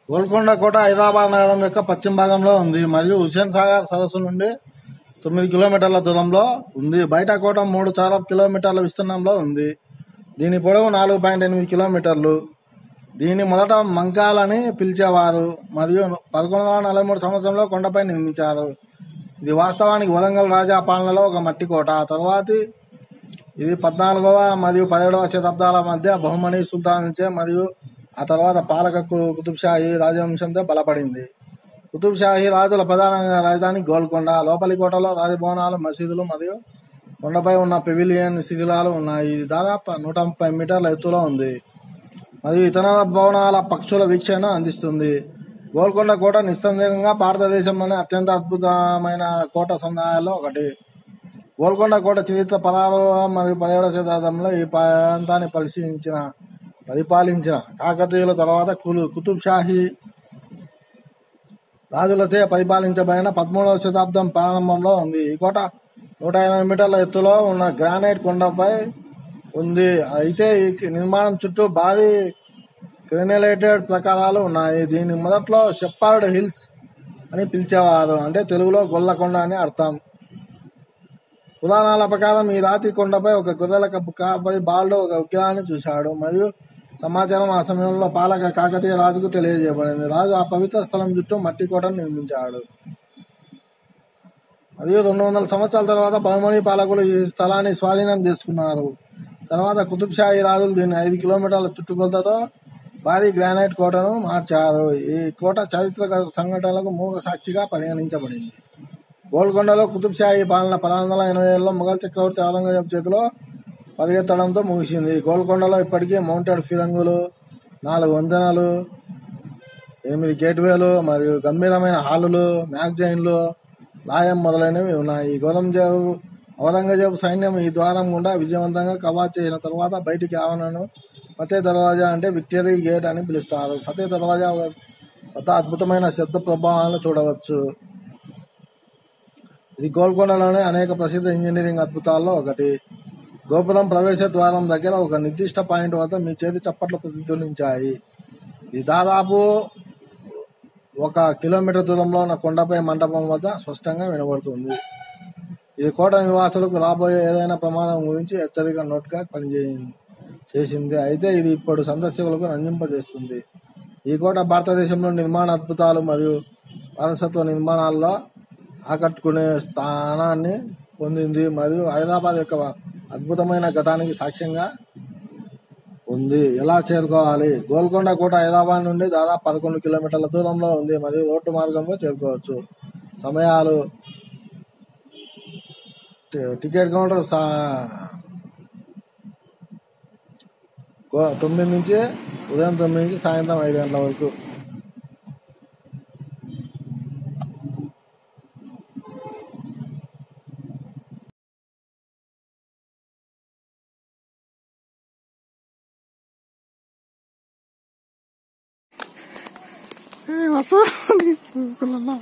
గోల్కొండ కోట హైదరాబాద్ నగరం యొక్క పశ్చిమ భాగంలో ఉంది మరియు హుస్సేన్ సాగర్ సరస్సు నుండి తొమ్మిది కిలోమీటర్ల దూరంలో ఉంది బయట కోట మూడు చాలా కిలోమీటర్ల విస్తీర్ణంలో ఉంది దీని పొడవు నాలుగు పాయింట్ ఎనిమిది కిలోమీటర్లు దీన్ని మొదట మంకాల్ అని పిలిచేవారు మరియు పదకొండు వందల నలభై మూడు సంవత్సరంలో కొండపై నిర్మించారు ఇది వాస్తవానికి వరంగల్ రాజా పాలనలో ఒక మట్టి కోట తరువాతి ఇది పద్నాలుగవ మరియు పదిహేడవ శతాబ్దాల మధ్య బహుమని సుల్తాన్ నుంచే మరియు ఆ తర్వాత పాలక కు- కుతుబ్ షాహీ రాజవంశంతో బలపడింది కుతుబ్ షాహీ రాజుల ప్రధాన రాజధాని గోల్కొండ లోపలి కోటలో రాజభవనాలు మసీదులు మరియు కొండపై ఉన్న పెవిలియన్ శిథిలాలు ఉన్నాయి ఇది దాదాపు నూట ముప్పై మీటర్ల ఎత్తులో ఉంది మరియు ఇతర భవనాల పక్షుల వీక్షణ అందిస్తుంది గోల్కొండ కోట నిస్సందేహంగా భారతదేశంలోనే అత్యంత అద్భుతమైన కోట సముదాయాల్లో ఒకటి గోల్కొండ కోట చరిత్ర పదహారవ మరియు పదిహేడవ శతాబ్దంలో ఈ ప్రాంతాన్ని పరిశీలించిన పరిపాలించిన కాకతీయుల తర్వాత కులు కుతుబ్ షాహీ రాజులచే పరిపాలించబడిన పదమూడవ శతాబ్దం ప్రారంభంలో ఉంది ఈ కోట నూట ఎనభై మీటర్ల ఎత్తులో ఉన్న గ్రానైట్ కొండపై ఉంది అయితే ఈ నిర్మాణం చుట్టూ భారీ క్రెనలేటెడ్ ప్రకారాలు ఉన్నాయి దీన్ని మొదట్లో షెప్పర్డ్ హిల్స్ అని పిలిచేవారు అంటే తెలుగులో గొల్లకొండ అని అర్థం పురాణాల ప్రకారం ఈ రాతి కొండపై ఒక గొర్రెల కప్పు కాపరి బాలుడు ఒక విగ్రహాన్ని చూశాడు మరియు సమాచారం ఆ సమయంలో పాలక కాకతీయ రాజుకు తెలియజేయబడింది రాజు ఆ పవిత్ర స్థలం చుట్టూ మట్టి కోటను నిర్మించాడు మరియు రెండు వందల సంవత్సరాల తర్వాత బహుమని పాలకులు ఈ స్థలాన్ని స్వాధీనం చేసుకున్నారు తర్వాత కుతుబ్ షాహీ రాజులు దీన్ని ఐదు కిలోమీటర్ల చుట్టుకొలతతో భారీ గ్రానైట్ కోటను మార్చారు ఈ కోట చారిత్రక సంఘటనలకు మూల సాక్షిగా పరిగణించబడింది గోల్కొండలో కుతుబ్ షాహీ పాలన పదహారు వందల ఎనభై ఏళ్ళలో మొఘల్ చక్రవర్తి ఔరంగజేబు చేతిలో పరిగెత్తడంతో ముగిసింది గోల్కొండలో ఇప్పటికీ మౌంటెడ్ ఫిరంగులు నాలుగు వంతెనలు ఎనిమిది గేట్వేలు మరియు గంభీరమైన హాలులు మ్యాగజైన్లు లాయం మొదలైనవి ఉన్నాయి గౌరంజేబు ఔరంగజేబు సైన్యం ఈ ద్వారం గుండా విజయవంతంగా కవాత్ చేసిన తర్వాత బయటికి ఆవరణను ఫతే దర్వాజా అంటే విక్టరీ గేట్ అని పిలుస్తారు ఫతే దర్వాజా వద్ద అద్భుతమైన శబ్ద ప్రభావాలను చూడవచ్చు ఇది గోల్కొండలోని అనేక ప్రసిద్ధ ఇంజనీరింగ్ అద్భుతాల్లో ఒకటి గోపురం ప్రవేశ ద్వారం దగ్గర ఒక నిర్దిష్ట పాయింట్ వద్ద మీ చేతి చప్పట్లు ప్రతిధ్వనించాయి ఇది దాదాపు ఒక కిలోమీటర్ దూరంలో ఉన్న కొండపై మండపం వద్ద స్పష్టంగా వినబడుతుంది ఇది కోట నివాసులకు రాబోయే ఏదైనా ప్రమాదం గురించి హెచ్చరిక నోట్గా పనిచేయింది చేసింది అయితే ఇది ఇప్పుడు సందర్శకులకు రంజింపజేస్తుంది ఈ కోట భారతదేశంలో నిర్మాణ అద్భుతాలు మరియు వారసత్వ నిర్మాణాల్లో ఆకట్టుకునే స్థానాన్ని పొందింది మరియు హైదరాబాద్ యొక్క అద్భుతమైన గతానికి సాక్ష్యంగా ఉంది ఎలా చేరుకోవాలి గోల్కొండ కోట హైదరాబాద్ నుండి దాదాపు పదకొండు కిలోమీటర్ల దూరంలో ఉంది మరియు రోడ్డు మార్గంలో చేరుకోవచ్చు సమయాలు టి- టికెట్ కౌంటర్ సా- గో- తొమ్మిది నుంచి ఉదయం తొమ్మిది నుంచి సాయంత్రం ఐదు గంటల వరకు Eh, wasabi. Kula na.